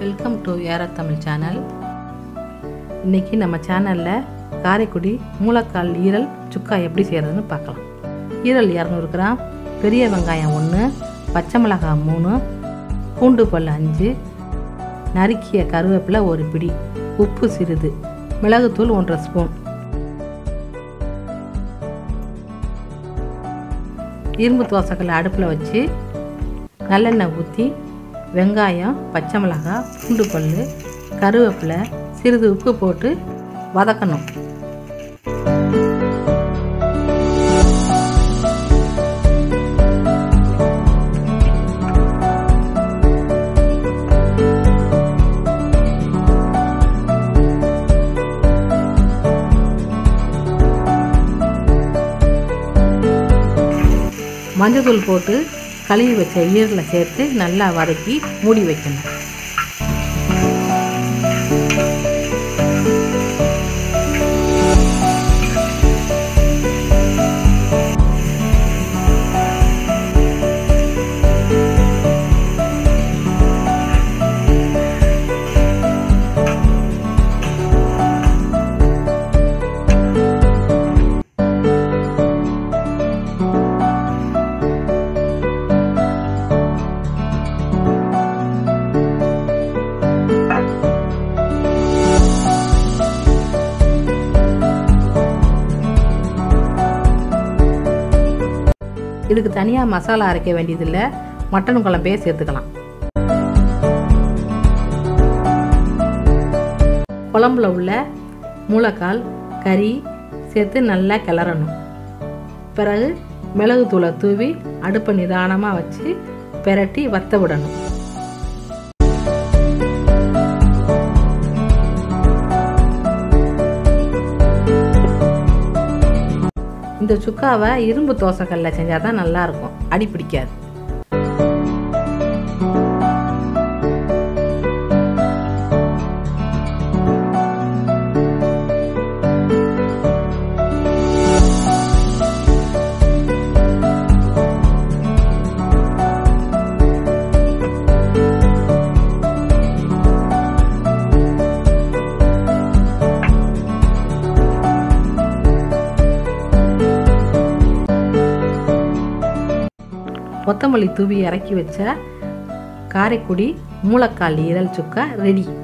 welcome to Era Tamil channel இன்றைக்கி நம்ம சேனலில் காரைக்குடி மூலக்கால் ஈரல் சுக்கா எப்படி செய்கிறதுன்னு பார்க்கலாம் ஈரல் இரநூறு கிராம் பெரிய வெங்காயம் ஒன்று பச்சை மிளகாய் மூணு பூண்டு பல் அஞ்சு நறுக்கிய கருவேப்பிலை ஒரு பிடி உப்பு சிறிது மிளகுத்தூள் ஒன்றரை ஸ்பூன் இரும்பு தோசைக்கல்லை அடுப்பில் வச்சு நல்லெண்ணெய் ஊற்றி வெங்காயம் பச்சை மிளகாய் பூண்டு பல் கருவேப்பிலை சிறிது உப்பு போட்டு வதக்கணும் மஞ்சள்தூள் போட்டு கழுவி வச்ச ஈரலை சேர்த்து நல்லா வதக்கி மூடி வைக்கணும் இதுக்கு தனியாக மசாலா அரைக்க வேண்டியதில்லை மட்டன் குழம்பே சேர்த்துக்கலாம் குழம்புல உள்ள மூளைக்கால் கறி சேர்த்து நல்லா கிளறணும் பிறகு மிளகுத்தூளை தூவி அடுப்பை நிதானமாக வச்சு பெரட்டி வத்த விடணும் இந்த சுக்காவை இரும்பு தோசைக்கல்ல செஞ்சால் தான் நல்லாயிருக்கும் அடி பிடிக்காது கொத்தமல்லி தூவி இறக்கி வச்ச காரைக்குடி மூலக்கால் ஈரல் சுக்கா ரெடி